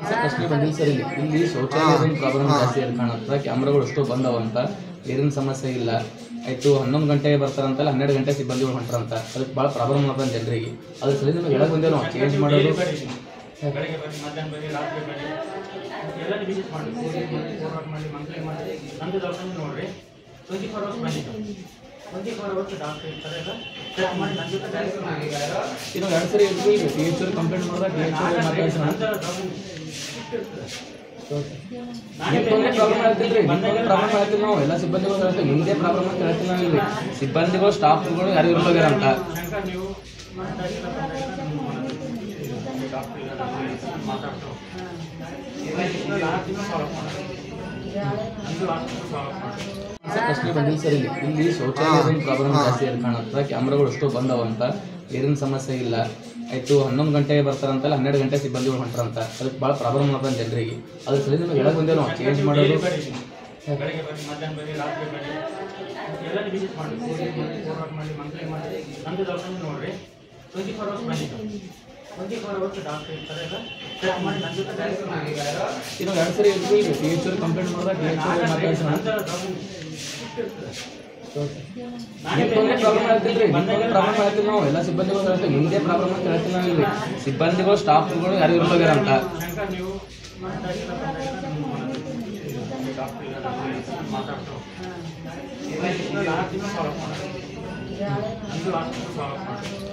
sir ಪ್ರಶ್ನೆ ಬಂದಿಲ್ಲ sir ಇಲ್ಲಿ ಇಲ್ಲಿ ಶೌಚಾಲಯದ ಪ್ರಾಬ್ಲಮ್ ಜಾಸ್ತಿ ಇದೆ ಕಾಣುತ್ತೆ ಕ್ಯಾಮ್ರಾಗಳು ಅಷ್ಟು ಬಂದವ ಅಂತ ನೀರಿನ ಸಮಸ್ಯೆ ಇಲ್ಲ ಆಯ್ತು ಹನ್ನೊಂದು ಗಂಟೆಗೆ ಬರ್ತಾರಂತಲ್ಲ ಹನ್ನೆರಡು ಗಂಟೆ ಸಿಬ್ಬಂದಿಗಳು ಹೊಂಟ್ರಂತ ಅದಕ್ಕೆ ಭಾಳ ಪ್ರಾಬ್ಲಮ್ ಆಗ್ತದೆ ಜನರಿಗೆ ಅದ್ರ ಸಲ ನಿಮಗೆ ಹೇಳಕ್ ಬಂದೇವೆ ನಾವು ಚೇಂಜ್ ಮಾಡೋದು ಬೆಳಗ್ಗೆ ಬನ್ನಿ ಮಧ್ಯಾಹ್ನ ಬನ್ನಿ ರಾತ್ರಿ ಬನ್ನಿ ಎಲ್ಲ ವಿಸಿಟ್ ಮಾಡಿ ಫೋರ್ವರ್ಡ್ ಮಾಡಿ ಮಂತ್ಲಿ ಮಾಡಿ ನಂದು ದರ್ಶನ ನೋಡ್ರಿ ಟ್ವೆಂಟಿ ಫೋರ್ ಅವರ್ಸ್ ಬನ್ನಿ ಟ್ವೆಂಟಿ ಫೋರ್ ಅವರ್ಸ್ ಡಾಕ್ಟರ್ ಇರ್ತಾರೆ ಎಲ್ಲ ಚೆಕ್ ಮಾಡಿ ನನ್ನ ಜೊತೆ ಡೈರೆಕ್ಟ್ ಮಾಡಿ ಇನ್ನು ಎರಡು ಸರಿ ಇರ್ತೀವಿ ಟಿ ಎಚ್ ಕಂಪ್ಲೇಂಟ್ ಮಾಡಿದಾಗ ಟಿ ಎಚ್ ಮಾತಾಡ್ಸೋಣ ನಂತರ ಡಾಕ್ಯುಮೆಂಟ್ ನಿಮ್ದೊಂದೇ ಪ್ರಾಬ್ಲಮ್ ಹೇಳ್ತಿಲ್ರಿ ನಿಮ್ದೊಂದೇ ಪ್ರಾಬ್ಲಮ್ ಹೇಳ್ತಿಲ್ಲ ನಾವು ಎಲ್ಲ ಸಿಬ್ಬಂದಿಗಳು ಹೇಳ್ತೀವಿ ನಿಮ್ದೇ ಪ್ರಾಬ್ಲಮ್ ಅಂತ ಹೇಳ್ತಿಲ್ಲ ನಾವು ಇಲ್ಲಿ ಸಿಬ್ಬಂದಿಗಳು ಸ್ಟಾಫ್ಗಳು ಯಾರು ಇರ್ಬೋಗ್ಯಾರ ಅಂತ ಶಂಕರ್ ನೀವು ಮಾತಾಡ್ತಾ ಡಾಕ್ಟರ್ ಮಾತಾಡ್ತು ಲಾಸ್ಟ್ ದಿನ ಸಾಲ್ವ್ ಮಾಡಿ ನಂದು ಲಾಸ್ಟ್ ದಿನ ಸಾಲ್ವ್ ಮಾಡಿ ಸರ್ ಪ್ರಶ್ನೆ ಬಂದಿಲ್ಲ ಸರ್ ಇಲ್ಲಿ ಇಲ್ಲಿ ಶೌಚಾಲಯದ ಪ್ರಾಬ್ಲಮ್ ಜಾಸ್ತಿ ಇದೆ ಕಾಣುತ್ತೆ ಕ್ಯಾಮ್ರಾಗಳು ಅಷ್ಟು ಬಂದವ ಅಂತ ನೀರಿನ ಸಮಸ್ಯೆ ಇಲ್ಲ ಆಯ್ತು ಹನ್ನೊಂದು ಗಂಟೆಗೆ ಬರ್ತಾರಂತಲ್ಲ ಹನ್ನೆರಡು ಗಂಟೆ ಸಿಬ್ಬಂದಿಗಳು ಹೊಂಟ್ರಂತ ಅದಕ್ಕೆ ಭಾಳ ಪ್ರಾಬ್ಲಮ್ ಆಗ್ತದೆ ಜನರಿಗೆ ಅದ್ರ ಸಲ ನಿಮಗೆ ಹೇಳಕ್ ಬಂದೇವೆ ನಾವು ಚೇಂಜ್ ಮಾಡೋದು ಬೆಳಗ್ಗೆ ಬನ್ನಿ ಮಧ್ಯಾಹ್ನ ಬನ್ನಿ ರಾತ್ರಿ ಬನ್ನಿ ಎಲ್ಲ ವಿಸಿಟ್ ಮಾಡಿ ಫೋರ್ವರ್ಡ್ ಮಾಡಿ ಮಂತ್ಲಿ ಮಾಡಿ ನಂದು ದರ್ಶನ ನೋಡ್ರಿ ಟ್ವೆಂಟಿ ಫೋರ್ ಅವರ್ಸ್ ಬನ್ನಿ ಟ್ವೆಂಟಿ ಫೋರ್ ಅವರ್ಸ್ ಡಾಕ್ಟರ್ ಇರ್ತಾರೆ ಎಲ್ಲ ಚೆಕ್ ಮಾಡಿ ನನ್ನ ಜೊತೆ ಡೈರೆಕ್ಟ್ ಮಾಡಿ ಇನ್ನು ಎರಡು ಸರಿ ಇರ್ತೀವಿ ಟಿ ಎಚ್ ಕಂಪ್ಲೇಂಟ್ ಮಾಡಿದಾಗ ಟಿ ಎಚ್ ಮಾತಾಡ್ಸೋಣ ನಂತರ ಡಾಕ್ಯುಮೆಂಟ್ ನಿಮ್ದೊಂದೇ ಪ್ರಾಬ್ಲಮ್ ಹೇಳ್ತಿಲ್ರಿ ನಿಮ್ದೊಂದೇ ಪ್ರಾಬ್ಲಮ್ ಹೇಳ್ತಿಲ್ಲ ನಾವು ಎಲ್ಲ ಸಿಬ್ಬಂದಿಗಳು ಹೇಳ್ತೀವಿ ನಿಮ್ದೇ ಪ್ರಾಬ್ಲಮ್ ಅಂತ ಹೇಳ್ತಿಲ್ಲ ನಾವು ಇಲ್ಲಿ ಸಿಬ್ಬಂದಿಗಳು ಸ್ಟಾಫ್ಗಳು ಯಾರು ಇರ್ಬೋಗ್ಯಾರ ಅಂತ ಶಂಕರ್ ನೀವು ಮಾತಾಡ್ತಾ ಡಾಕ್ಟರ್ ಮಾತಾಡ್ತು ಲಾಸ್ಟ್ ದಿನ ಸಾಲ್ವ್ ಮಾಡಿ ನಂದು ಲಾಸ್ಟ್ ದಿನ ಸಾಲ್ವ್ ಮಾಡಿ